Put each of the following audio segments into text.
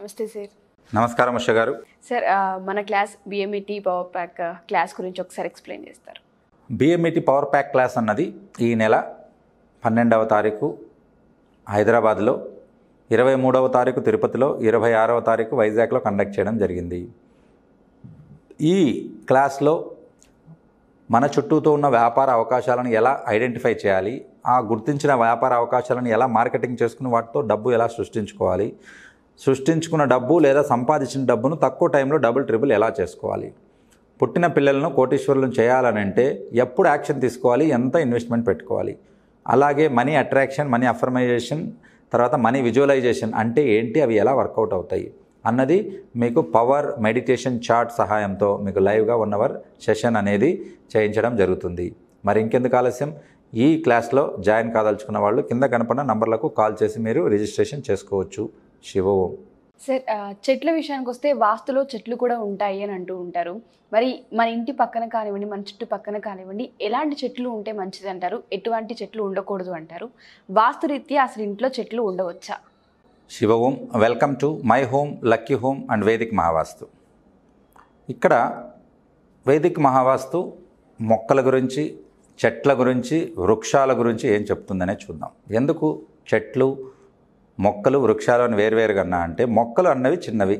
నమస్తే సార్ నమస్కారం ఉష గారు సార్ ఆ, మన class BMET power pack class గురించి ఒకసారి ఎక్స్ప్లెయిన్ చేస్తారు బిఎంఈటి పవర్ ప్యాక్ క్లాస్ అన్నది ఈ నెల పన్నెండవ తారీఖు హైదరాబాద్లో ఇరవై మూడవ తారీఖు తిరుపతిలో ఇరవై ఆరవ తారీఖు వైజాగ్లో కండక్ట్ చేయడం జరిగింది ఈ క్లాస్లో మన చుట్టూతో ఉన్న వ్యాపార అవకాశాలను ఎలా ఐడెంటిఫై చేయాలి ఆ గుర్తించిన వ్యాపార అవకాశాలను ఎలా మార్కెటింగ్ చేసుకుని వాటితో డబ్బు ఎలా సృష్టించుకోవాలి సృష్టించుకున్న డబ్బు లేదా సంపాదించిన డబ్బును తక్కువ టైంలో డబుల్ ట్రిపుల్ ఎలా చేసుకోవాలి పుట్టిన పిల్లలను కోటీశ్వరులను చేయాలని అంటే ఎప్పుడు యాక్షన్ తీసుకోవాలి ఎంత ఇన్వెస్ట్మెంట్ పెట్టుకోవాలి అలాగే మనీ అట్రాక్షన్ మనీ అఫర్మైజేషన్ తర్వాత మనీ విజువలైజేషన్ అంటే ఏంటి అవి ఎలా వర్కౌట్ అవుతాయి అన్నది మీకు పవర్ మెడిటేషన్ చార్ట్ సహాయంతో మీకు లైవ్గా వన్ అవర్ సెషన్ అనేది చేయించడం జరుగుతుంది మరి ఇంకెందుకు ఆలస్యం ఈ క్లాస్లో జాయిన్ కాదలుచుకున్న వాళ్ళు కింద కనపడిన నంబర్లకు కాల్ చేసి మీరు రిజిస్ట్రేషన్ చేసుకోవచ్చు శివ ఓం సార్ ఆ, చెట్ల విషయానికి వస్తే వాస్తులో చెట్లు కూడా ఉంటాయి అని అంటూ ఉంటారు మరి మన ఇంటి పక్కన కానివ్వండి మన చుట్టూ పక్కన కానివ్వండి ఎలాంటి చెట్లు ఉంటే మంచిది అంటారు ఎటువంటి చెట్లు ఉండకూడదు అంటారు వాస్తురీత్యా అసలు ఇంట్లో చెట్లు ఉండవచ్చా Shiva Om welcome to my home lucky home and Vedic Mahavastu ఇక్కడ వేదిక్ మహావాస్తు మొక్కల గురించి చెట్ల గురించి వృక్షాల గురించి ఏం చెప్తుందనే చూద్దాం ఎందుకు చెట్లు మొక్కలు వృక్షాలు అని వేరువేరుగా అన్నా అంటే మొక్కలు అన్నవి చిన్నవి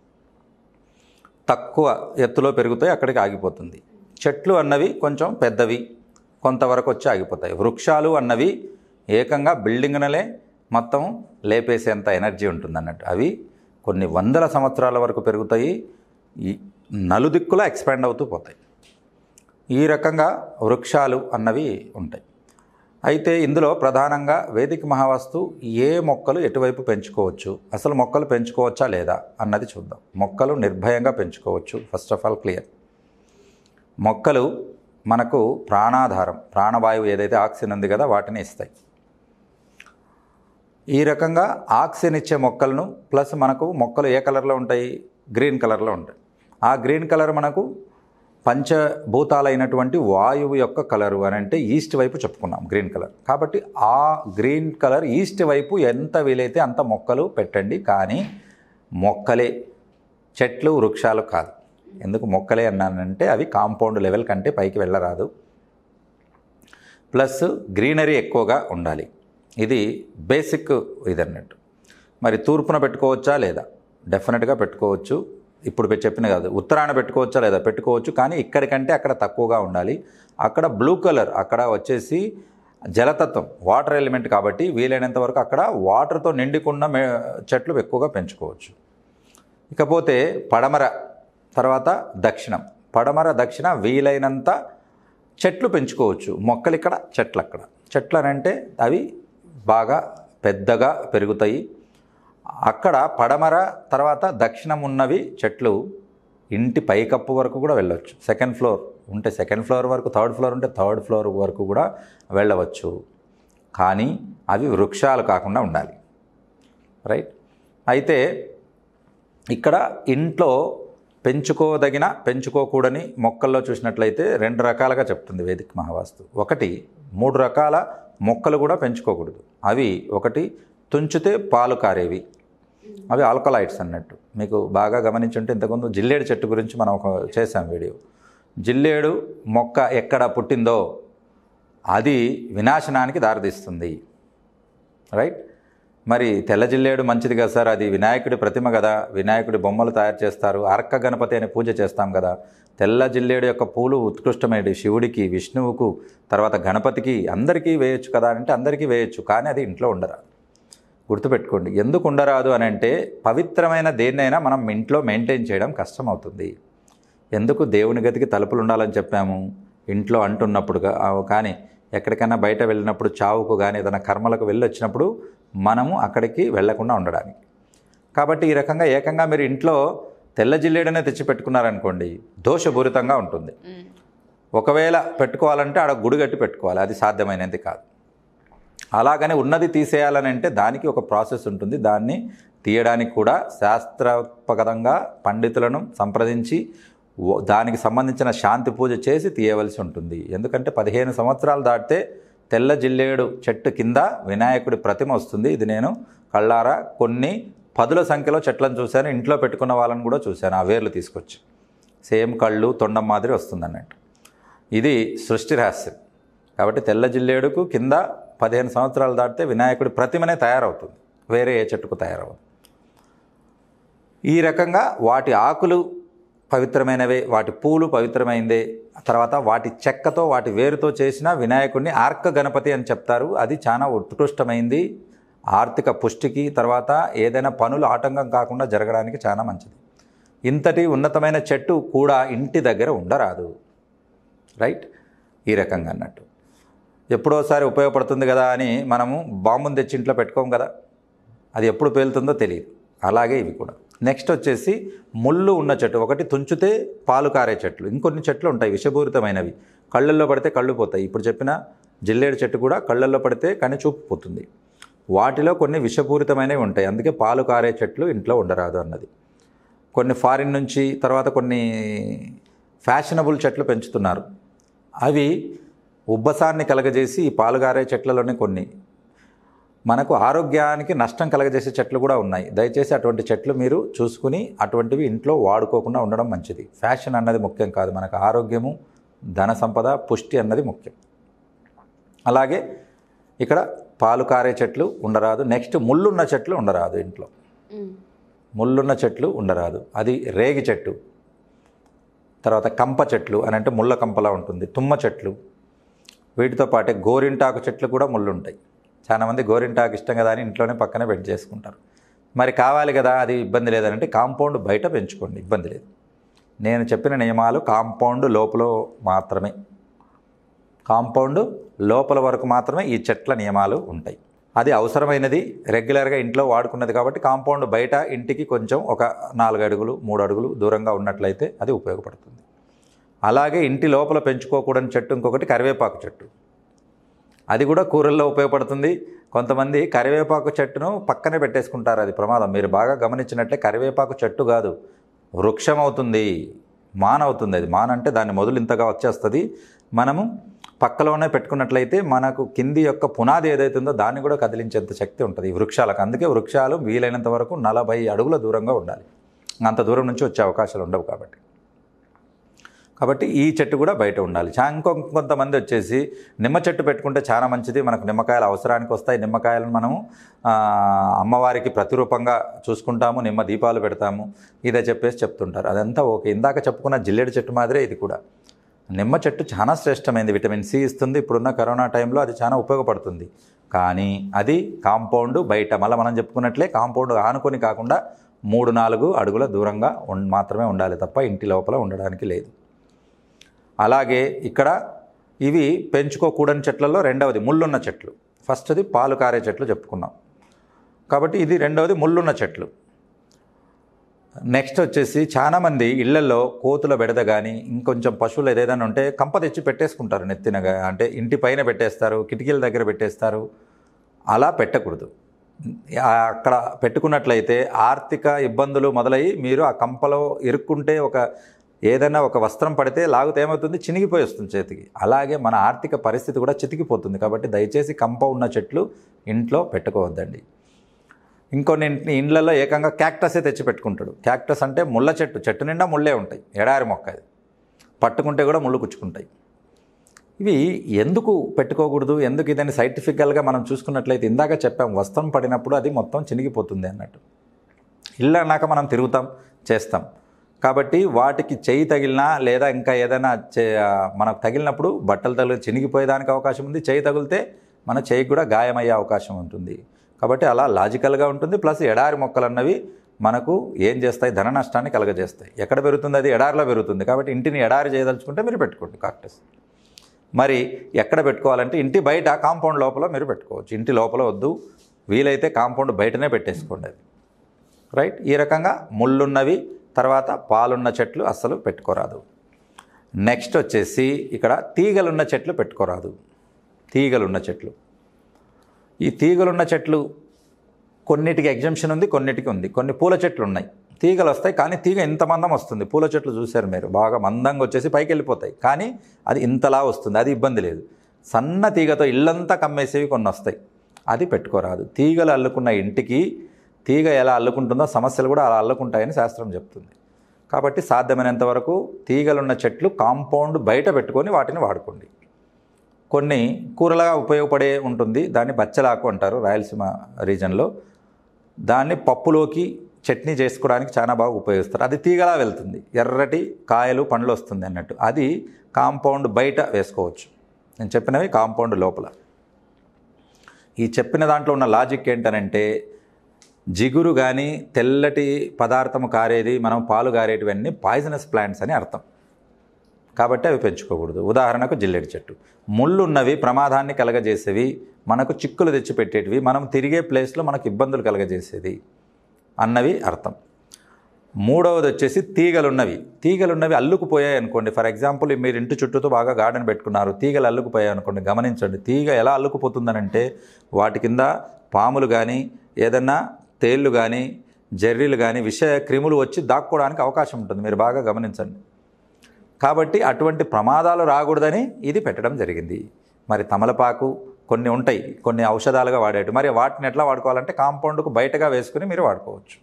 తక్కువ ఎత్తులో పెరుగుతాయి అక్కడికి ఆగిపోతుంది చెట్లు అన్నవి కొంచెం పెద్దవి కొంతవరకు వచ్చి ఆగిపోతాయి వృక్షాలు అన్నవి ఏకంగా బిల్డింగ్నలే మొత్తం లేపేసేంత ఎనర్జీ ఉంటుంది అన్నట్టు అవి కొన్ని వందల సంవత్సరాల వరకు పెరుగుతాయి ఈ నలుదిక్కులా ఎక్స్పాండ్ అవుతూ పోతాయి ఈ రకంగా వృక్షాలు అన్నవి ఉంటాయి అయితే ఇందులో ప్రధానంగా వేదిక మహావాస్తు ఏ మొక్కలు ఎటువైపు పెంచుకోవచ్చు అసలు మొక్కలు పెంచుకోవచ్చా లేదా అన్నది చూద్దాం మొక్కలు నిర్భయంగా పెంచుకోవచ్చు ఫస్ట్ ఆఫ్ ఆల్ క్లియర్ మొక్కలు మనకు ప్రాణాధారం ప్రాణవాయువు ఏదైతే ఆక్సిజన్ ఉంది కదా వాటిని ఇస్తాయి ఈ రకంగా ఆక్సిజన్ ఇచ్చే మొక్కలను ప్లస్ మనకు మొక్కలు ఏ కలర్లో ఉంటాయి గ్రీన్ కలర్లో ఉంటాయి ఆ గ్రీన్ కలర్ మనకు పంచభూతాలైనటువంటి వాయువు యొక్క కలరు అని అంటే ఈస్ట్ వైపు చెప్పుకున్నాం గ్రీన్ కలర్ కాబట్టి ఆ గ్రీన్ కలర్ ఈస్ట్ వైపు ఎంత వీలైతే అంత మొక్కలు పెట్టండి కానీ మొక్కలే చెట్లు వృక్షాలు కాదు ఎందుకు మొక్కలే అన్నానంటే అవి కాంపౌండ్ లెవెల్ కంటే పైకి వెళ్ళరాదు ప్లస్ గ్రీనరీ ఎక్కువగా ఉండాలి ఇది బేసిక్ ఇది అన్నట్టు మరి తూర్పున పెట్టుకోవచ్చా లేదా డెఫినెట్గా పెట్టుకోవచ్చు ఇప్పుడు పె- చెప్పిన కాదు ఉత్తరాన పెట్టుకోవచ్చా లేదా పెట్టుకోవచ్చు కానీ ఇక్కడికంటే అక్కడ తక్కువగా ఉండాలి అక్కడ బ్లూ కలర్ అక్కడ వచ్చేసి జలతత్వం వాటర్ ఎలిమెంట్ కాబట్టి వీలైనంత వరకు అక్కడ వాటర్తో నిండుకున్న మే చెట్లు ఎక్కువగా పెంచుకోవచ్చు ఇకపోతే పడమర తర్వాత దక్షిణం పడమర దక్షిణ వీలైనంత చెట్లు పెంచుకోవచ్చు మొక్కలు ఇక్కడ చెట్లు అక్కడ చెట్లు అని అంటే అవి బాగా పెద్దగా పెరుగుతాయి అక్కడ పడమర తర్వాత దక్షిణం ఉన్నవి చెట్లు ఇంటి పైకప్పు వరకు కూడా వెళ్ళవచ్చు సెకండ్ ఫ్లోర్ ఉంటే సెకండ్ ఫ్లోర్ వరకు థర్డ్ ఫ్లోర్ ఉంటే థర్డ్ ఫ్లోర్ వరకు కూడా వెళ్ళవచ్చు కానీ అవి వృక్షాలు కాకుండా ఉండాలి రైట్ అయితే ఇక్కడ ఇంట్లో పెంచుకోదగిన పెంచుకోకూడని మొక్కల్లో చూసినట్లయితే రెండు రకాలుగా చెప్తుంది వేదిక మహావాస్తు ఒకటి మూడు రకాల మొక్కలు కూడా పెంచుకోకూడదు అవి ఒకటి తుంచితే పాలు కారేవి అవి ఆల్కలాయిడ్స్ అన్నట్టు మీకు బాగా గమనించుంటే ఇంతకుముందు జిల్లేడు చెట్టు గురించి మనం ఒక చేసాం వీడియో జిల్లేడు మొక్క ఎక్కడ పుట్టిందో అది వినాశనానికి దారితీస్తుంది రైట్ మరి తెల్ల జిల్లేడు మంచిది కదా సార్ అది వినాయకుడి ప్రతిమ కదా వినాయకుడి బొమ్మలు తయారు చేస్తారు అర్క గణపతి అనే పూజ చేస్తాం కదా తెల్ల జిల్లేడు యొక్క పూలు ఉత్కృష్టమైనవి శివుడికి విష్ణువుకు తర్వాత గణపతికి అందరికీ వేయొచ్చు కదా అంటే అందరికీ వేయొచ్చు కానీ అది ఇంట్లో ఉండరాదు గుర్తుపెట్టుకోండి ఎందుకు ఉండరాదు అని అంటే పవిత్రమైన దేన్నైనా మనం ఇంట్లో మెయింటైన్ చేయడం కష్టం అవుతుంది ఎందుకు దేవుని గదికి తలుపులు ఉండాలని చెప్పాము ఇంట్లో అంటున్నప్పుడు గా- ఆ, కానీ ఎక్కడికైనా బయట వెళ్ళినప్పుడు చావుకు కానీ ఏదైనా కర్మలకు వెళ్ళి వచ్చినప్పుడు మనము అక్కడికి వెళ్లకుండా ఉండడానికి కాబట్టి ఈ రకంగా ఏకంగా మీరు ఇంట్లో తెల్ల జిల్లేడనే తెచ్చి పెట్టుకున్నారనుకోండి దోషపూరితంగా ఉంటుంది ఒకవేళ పెట్టుకోవాలంటే ఆడ గుడి కట్టి పెట్టుకోవాలి అది సాధ్యమైనది కాదు అలాగని ఉన్నది తీసేయాలని అంటే దానికి ఒక ప్రాసెస్ ఉంటుంది దాన్ని తీయడానికి కూడా శాస్త్రపరంగా పండితులను సంప్రదించి ఓ- దానికి సంబంధించిన శాంతి పూజ చేసి తీయవలసి ఉంటుంది ఎందుకంటే పదిహేను సంవత్సరాలు దాటితే తెల్ల జిల్లేడు చెట్టు కింద వినాయకుడి ప్రతిమ వస్తుంది ఇది నేను కళ్ళారా కొన్ని పదుల సంఖ్యలో చెట్లను చూశాను ఇంట్లో పెట్టుకున్న వాళ్ళని కూడా చూశాను ఆ వేర్లు తీసుకొచ్చి సేమ్ కళ్ళు తొండం మాదిరి వస్తుంది అన్నట్టు ఇది సృష్టి రహస్యం కాబట్టి తెల్ల జిల్లేడుకు కింద పదిహేను సంవత్సరాలు దాటితే వినాయకుడి ప్రతిమనే తయారవుతుంది వేరే ఏ చెట్టుకు తయారవదు ఈ రకంగా వాటి ఆకులు పవిత్రమైనవే వాటి పూలు పవిత్రమైందే తర్వాత వాటి చెక్కతో వాటి వేరుతో చేసిన వినాయకుడిని ఆర్క గణపతి అని చెప్తారు అది చాలా ఉత్కృష్టమైంది ఆర్థిక పుష్టికి తర్వాత ఏదైనా పనులు ఆటంకం కాకుండా జరగడానికి చాలా మంచిది ఇంతటి ఉన్నతమైన చెట్టు కూడా ఇంటి దగ్గర ఉండరాదు రైట్ ఈ రకంగా అన్నట్టు ఎప్పుడోసారి ఉపయోగపడుతుంది కదా అని మనము బాంబుని తెచ్చి ఇంట్లో పెట్టుకోం కదా అది ఎప్పుడు పేలుతుందో తెలియదు అలాగే ఇవి కూడా నెక్స్ట్ వచ్చేసి ముళ్ళు ఉన్న చెట్టు ఒకటి తుంచితే పాలు కారే చెట్లు ఇంకొన్ని చెట్లు ఉంటాయి విషపూరితమైనవి కళ్ళల్లో పడితే కళ్ళు పోతాయి ఇప్పుడు చెప్పిన జిల్లేడు చెట్టు కూడా కళ్ళల్లో పడితే కని చూపు పోతుంది వాటిలో కొన్ని విషపూరితమైనవి ఉంటాయి అందుకే పాలు కారే చెట్లు ఇంట్లో ఉండరాదు అన్నది కొన్ని ఫారిన్ నుంచి తర్వాత కొన్ని ఫ్యాషనబుల్ చెట్లు పెంచుతున్నారు అవి ఉబ్బసాన్ని కలగజేసి ఈ పాలుగారే చెట్లలోనే కొన్ని మనకు ఆరోగ్యానికి నష్టం కలగజేసే చెట్లు కూడా ఉన్నాయి దయచేసి అటువంటి చెట్లు మీరు చూసుకుని అటువంటివి ఇంట్లో వాడుకోకుండా ఉండడం మంచిది ఫ్యాషన్ అన్నది ముఖ్యం కాదు మనకు ఆరోగ్యము ధన సంపద పుష్టి అన్నది ముఖ్యం అలాగే ఇక్కడ పాలు కారే చెట్లు ఉండరాదు నెక్స్ట్ ముళ్ళున్న చెట్లు ఉండరాదు ఇంట్లో ఉమ్. ముళ్ళున్న చెట్లు ఉండరాదు అది రేగి చెట్టు తర్వాత కంప చెట్లు అని అంటే ముళ్ళ కంపలా ఉంటుంది తుమ్మ చెట్లు వీటితో పాటే గోరింటాకు చెట్లు కూడా ముళ్ళు ఉంటాయి చాలామంది గోరింటాకు ఇష్టం కదా అని ఇంట్లోనే పక్కనే పెట్టి చేసుకుంటారు మరి కావాలి కదా అది ఇబ్బంది లేదంటే కాంపౌండ్ బయట పెంచుకోండి ఇబ్బంది లేదు నేను చెప్పిన నియమాలు కాంపౌండ్ లోపల మాత్రమే కాంపౌండ్ లోపల వరకు మాత్రమే ఈ చెట్ల నియమాలు ఉంటాయి అది అవసరమైనది రెగ్యులర్గా ఇంట్లో వాడుకున్నది కాబట్టి కాంపౌండ్ బయట ఇంటికి కొంచెం ఒక నాలుగు అడుగులు మూడు అడుగులు దూరంగా ఉన్నట్లయితే అది ఉపయోగపడుతుంది అలాగే ఇంటి లోపల పెంచుకోకూడని చెట్టు ఇంకొకటి కరివేపాకు చెట్టు అది కూడా కూరల్లో ఉపయోగపడుతుంది కొంతమంది కరివేపాకు చెట్టును పక్కనే పెట్టేసుకుంటారు అది ప్రమాదం మీరు బాగా గమనించినట్లే కరివేపాకు చెట్టు కాదు వృక్షం అవుతుంది మాన్ అవుతుంది అది మాన్ అంటే దాని మొదలు ఇంతగా వచ్చేస్తుంది మనము పక్కలోనే పెట్టుకున్నట్లయితే మనకు కింది యొక్క పునాది ఏదైతుందో దాన్ని కూడా కదిలించేంత శక్తి ఉంటుంది ఈ వృక్షాలకు అందుకే వృక్షాలు వీలైనంత వరకు నలభై అడుగుల దూరంగా ఉండాలి అంత దూరం నుంచి వచ్చే అవకాశాలు ఉండవు కాబట్టి కాబట్టి ఈ చెట్టు కూడా బయట ఉండాలి చా ఇంకో కొంతమంది వచ్చేసి నిమ్మ చెట్టు పెట్టుకుంటే చాలా మంచిది మనకు నిమ్మకాయలు అవసరానికి వస్తాయి నిమ్మకాయలను మనము ఆ, అమ్మవారికి ప్రతిరూపంగా చూసుకుంటాము నిమ్మ దీపాలు పెడతాము ఇదే చెప్పేసి చెప్తుంటారు అదంతా ఓకే ఇందాక చెప్పుకున్న జిల్లేడు చెట్టు మాదిరే ఇది కూడా నిమ్మ చెట్టు చాలా శ్రేష్టమైనది విటమిన్ సి ఇస్తుంది ఇప్పుడున్న కరోనా టైంలో అది చాలా ఉపయోగపడుతుంది కానీ అది కాంపౌండ్ బయట మళ్ళీ మనం చెప్పుకున్నట్లే కాంపౌండ్ ఆనుకొని కాకుండా మూడు నాలుగు అడుగుల దూరంగా ఉన్- మాత్రమే ఉండాలి తప్ప ఇంటి లోపల ఉండడానికి లేదు అలాగే ఇక్కడ ఇవి పెంచుకోకూడని చెట్లలో రెండవది ముళ్ళున్న చెట్లు ఫస్ట్ది పాలు కారే చెట్లు చెప్పుకున్నాం కాబట్టి ఇది రెండవది ముళ్ళున్న చెట్లు నెక్స్ట్ వచ్చేసి చాలామంది ఇళ్లలో కోతుల బెడద కానీ ఇంకొంచెం పశువులు ఏదైనా ఉంటే కంప తెచ్చి పెట్టేసుకుంటారు నెత్తినగా అంటే ఇంటి పైన పెట్టేస్తారు కిటికీల దగ్గర పెట్టేస్తారు అలా పెట్టకూడదు ఆ అక్కడ పెట్టుకున్నట్లయితే ఆర్థిక ఇబ్బందులు మొదలయ్యి మీరు ఆ కంపలో ఇరుక్కుంటే ఒక ఏదైనా ఒక వస్త్రం పడితే లాగితే ఏమవుతుంది చినిగిపోయి వస్తుంది చేతికి అలాగే మన ఆర్థిక పరిస్థితి కూడా చితికిపోతుంది కాబట్టి దయచేసి కంప ఉన్న చెట్లు ఇంట్లో పెట్టుకోవద్దండి ఇంకొన్ని ఇంటి ఇండ్లలో ఏకంగా క్యాక్టసే తెచ్చి పెట్టుకుంటాడు క్యాక్టస్ అంటే ముళ్ళ చెట్టు చెట్టు నిండా ముళ్ళే ఉంటాయి ఎడారి మొక్క అది పట్టుకుంటే కూడా ముళ్ళు కుచ్చుకుంటాయి ఇవి ఎందుకు పెట్టుకోకూడదు ఎందుకు ఇదని సైంటిఫికల్గా మనం చూసుకున్నట్లయితే ఇందాక చెప్పాం వస్త్రం పడినప్పుడు అది మొత్తం చినిగిపోతుంది అన్నట్టు ఇల్లు అన్నాక మనం తిరుగుతాం చేస్తాం కాబట్టి వాటికి చెయ్యి తగిలినా లేదా ఇంకా ఏదైనా చే మనకు తగిలినప్పుడు బట్టలు తగిలి చినిగిపోయేదానికి అవకాశం ఉంది చెయ్యి తగిలితే మన చెయ్యికి కూడా గాయమయ్యే అవకాశం ఉంటుంది కాబట్టి అలా లాజికల్గా ఉంటుంది ప్లస్ ఎడారి మొక్కలు అన్నవి మనకు ఏం చేస్తాయి ధన నష్టాన్ని కలగజేస్తాయి ఎక్కడ పెరుగుతుంది అది ఎడారిలో పెరుగుతుంది కాబట్టి ఇంటిని ఎడారి చేయదలుచుకుంటే మీరు పెట్టుకోండి కాక్టస్ మరి ఎక్కడ పెట్టుకోవాలంటే ఇంటి బయట కాంపౌండ్ లోపల మీరు పెట్టుకోవచ్చు ఇంటి లోపల వద్దు వీలైతే కాంపౌండ్ బయటనే పెట్టేసుకోండి అది రైట్ ఈ రకంగా ముళ్ళున్నవి తర్వాత పాలున్న చెట్లు అస్సలు పెట్టుకోరాదు నెక్స్ట్ వచ్చేసి ఇక్కడ తీగలున్న చెట్లు పెట్టుకోరాదు తీగలున్న చెట్లు ఈ తీగలున్న చెట్లు కొన్నిటికి ఎగ్జంప్షన్ ఉంది కొన్నిటికి ఉంది కొన్ని పూల చెట్లు ఉన్నాయి తీగలు వస్తాయి కానీ తీగ ఇంత మందం వస్తుంది పూల చెట్లు చూశారు మీరు బాగా మందంగా వచ్చేసి పైకి వెళ్ళిపోతాయి కానీ అది ఇంతలా వస్తుంది అది ఇబ్బంది లేదు సన్న తీగతో ఇల్లంతా కమ్మేసేవి కొన్ని వస్తాయి అది పెట్టుకోరాదు తీగలు అల్లుకున్న ఇంటికి తీగ ఎలా అల్లుకుంటుందో సమస్యలు కూడా అలా అల్లుకుంటాయని శాస్త్రం చెప్తుంది కాబట్టి సాధ్యమైనంత వరకు తీగలున్న చెట్లు కాంపౌండ్ బయట పెట్టుకొని వాటిని వాడుకోండి కొన్ని కూరలుగా ఉపయోగపడే ఉంటుంది దాన్ని బచ్చలాకు అంటారు రాయలసీమ రీజన్లో దాన్ని పప్పులోకి చట్నీ చేసుకోవడానికి చాలా బాగా ఉపయోగిస్తారు అది తీగలా వెళ్తుంది ఎర్రటి కాయలు పండ్లు వస్తుంది అన్నట్టు అది కాంపౌండ్ బయట వేసుకోవచ్చు నేను చెప్పినవి కాంపౌండ్ లోపల ఈ చెప్పిన దాంట్లో ఉన్న లాజిక్ ఏంటనంటే జిగురు కానీ తెల్లటి పదార్థము కారేది మనం పాలు కారేటివన్నీ పాయిజనస్ ప్లాంట్స్ అని అర్థం కాబట్టి అవి పెంచుకోకూడదు ఉదాహరణకు జిల్లెడి చెట్టు ముళ్ళున్నవి ప్రమాదాన్ని కలగజేసేవి మనకు చిక్కులు తెచ్చిపెట్టేటివి మనం తిరిగే ప్లేస్లో మనకు ఇబ్బందులు కలగజేసేది అన్నవి అర్థం మూడవది వచ్చేసి తీగలున్నవి తీగలున్నవి అల్లుకుపోయాయి అనుకోండి ఫర్ ఎగ్జాంపుల్ మీరు ఇంటి చుట్టూతో బాగా గార్డెన్ పెట్టుకున్నారు తీగలు అల్లుకుపోయాయి అనుకోండి గమనించండి తీగ ఎలా అల్లుకుపోతుందనంటే వాటి కింద పాములు కానీ ఏదన్నా తేళ్ళు కానీ జర్రీలు కానీ విష క్రిములు వచ్చి దాక్కోవడానికి అవకాశం ఉంటుంది మీరు బాగా గమనించండి కాబట్టి అటువంటి ప్రమాదాలు రాకూడదని ఇది పెట్టడం జరిగింది మరి తమలపాకు కొన్ని ఉంటాయి కొన్ని ఔషధాలుగా వాడేటు మరి వాటిని ఎట్లా వాడుకోవాలంటే కాంపౌండ్కు బయటగా వేసుకుని మీరు వాడుకోవచ్చు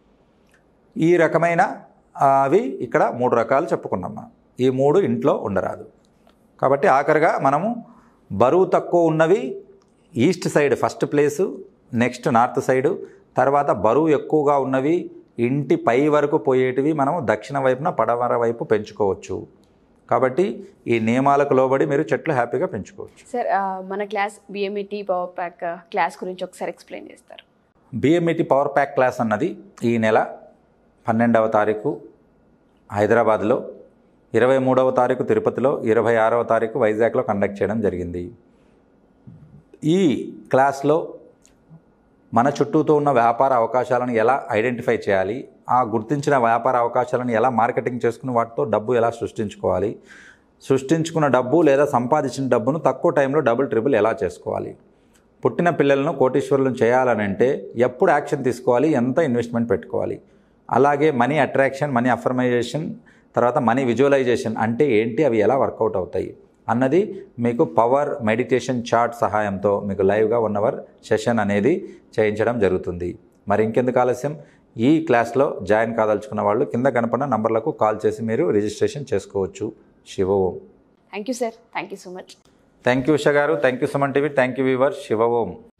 ఈ రకమైన ఆ, అవి ఇక్కడ మూడు రకాలు చెప్పుకున్నాం మనం. ఈ మూడు ఇంట్లో ఉండరాదు కాబట్టి ఆఖరిగా మనము బరువు తక్కువ ఉన్నవి east side first place next north side తర్వాత బరువు ఎక్కువగా ఉన్నవి ఇంటి పై వరకు పోయేటివి మనం దక్షిణ వైపున పడమర వైపు పెంచుకోవచ్చు కాబట్టి ఈ నియమాలకు లోబడి మీరు చెట్లు హ్యాపీగా పెంచుకోవచ్చు సార్ ఆ, మన class BMET power pack class గురించి ఒకసారి ఎక్స్ప్లెయిన్ చేస్తారు బిఎంఈటి పవర్ ప్యాక్ క్లాస్ అన్నది ఈ నెల పన్నెండవ తారీఖు హైదరాబాద్లో ఇరవై మూడవ తారీఖు తిరుపతిలో ఇరవై ఆరవ తారీఖు వైజాగ్లో కండక్ట్ చేయడం జరిగింది ఈ క్లాస్లో మన చుట్టూతో ఉన్న వ్యాపార అవకాశాలను ఎలా ఐడెంటిఫై చేయాలి ఆ గుర్తించిన వ్యాపార అవకాశాలను ఎలా మార్కెటింగ్ చేసుకుని వాటితో డబ్బు ఎలా సృష్టించుకోవాలి సృష్టించుకున్న డబ్బు లేదా సంపాదించిన డబ్బును తక్కువ టైంలో డబుల్ ట్రిపుల్ ఎలా చేసుకోవాలి పుట్టిన పిల్లలను కోటీశ్వరులను చేయాలని అంటే ఎప్పుడు యాక్షన్ తీసుకోవాలి ఎంత ఇన్వెస్ట్మెంట్ పెట్టుకోవాలి అలాగే మనీ అట్రాక్షన్ మనీ అఫర్మైజేషన్ తర్వాత మనీ విజువలైజేషన్ అంటే ఏంటి అవి ఎలా వర్కౌట్ అవుతాయి అన్నది మీకు పవర్ మెడిటేషన్ చార్ట్ సహాయంతో మీకు లైవ్గా వన్ అవర్ సెషన్ అనేది చేయించడం జరుగుతుంది మరి ఇంకెందుకు ఆలస్యం ఈ క్లాస్లో జాయిన్ కాదలుచుకున్న వాళ్ళు కింద కనపడిన నంబర్లకు కాల్ చేసి మీరు రిజిస్ట్రేషన్ చేసుకోవచ్చు Shiva Om thank you sir thank you so much thank you Usha గారు thank you Suman TV thank you viewer Shiva Om